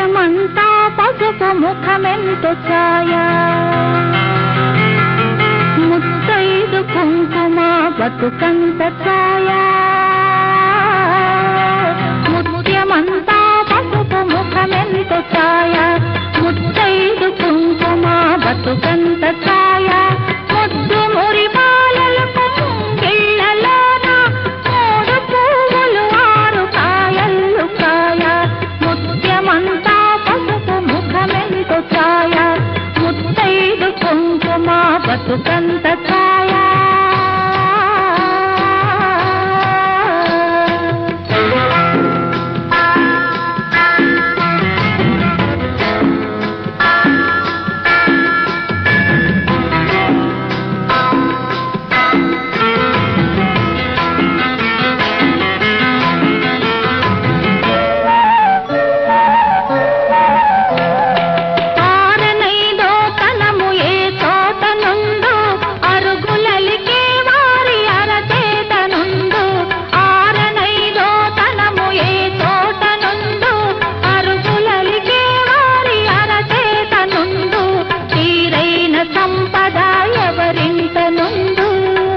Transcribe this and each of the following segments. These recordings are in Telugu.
ముత్యమంతా పసుపు ముఖమెంతో ఛాయ ముత్తైదు కుంకుమ బతుకంత ఛాయ ముత్యమంతా పసుపు ముఖమెంతో ఛాయ ముత్తైదు కుంకుమ బతుకంత ఛాయ ముద్దు మురి పాలలకు ముంగిళ్ళలోన మూడు పువ్వులు ఆరు కాయల్లు కాయ ముత్యమంతా పసుపు ముఖమెంతో ఛాయ ముత్తైదు కుంకుమ బతుకంత ఛాయ ఆరనైదో తనము ఏ తోట నుండు అరుగులలికే వారి అరచేత నుండు ఆరనైదో తనము ఏ తోట నుండు అరుగులలికే వారి అరచేత నుండు తీరైన సంపద ఎవరింట నుండు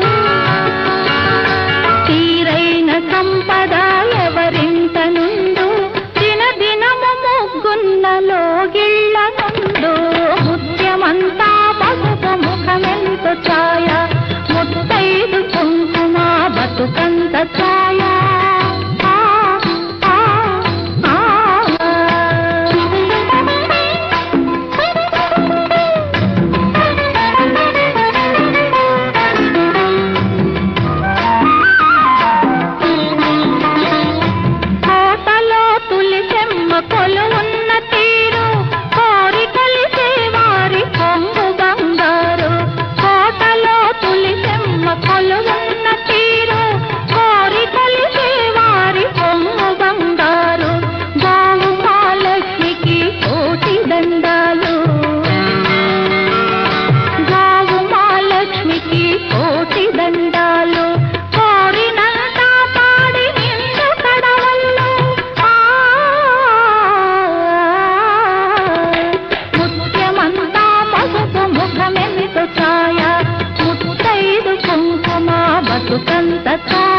తీరైన సంపద ఎవరింట నుండు దిన దినము ముగ్గున్నలో గిళ్ళ నుండు ముత్యమంతా పసుపు ముఖమెంతో ఛాయ ముత్తైదు కుంకుమ బతుకంత ఛాయ ఆ, ఆ, ఆ. కోటలో తులిసెమ్మ కొలువున్న తీరు కోరి కలిసే వారి కొంగు బంగారు కోటలో తులిసెమ్మ కొలువున్న తీరు కోరి కలిసే వారి కొంగు బంగారు గోవు మహాలక్ష్మికి కోటి దండాలు గోవు మహాలక్ష్మికి కోటి దండాలు కోరినంత పాడి నిండు కడవల్లో ఆ, ముత్యమంతా పసుపు ముఖమెంతో ఛాయ ముత్తైదు కుంకుమ బతుకంత ఛాయ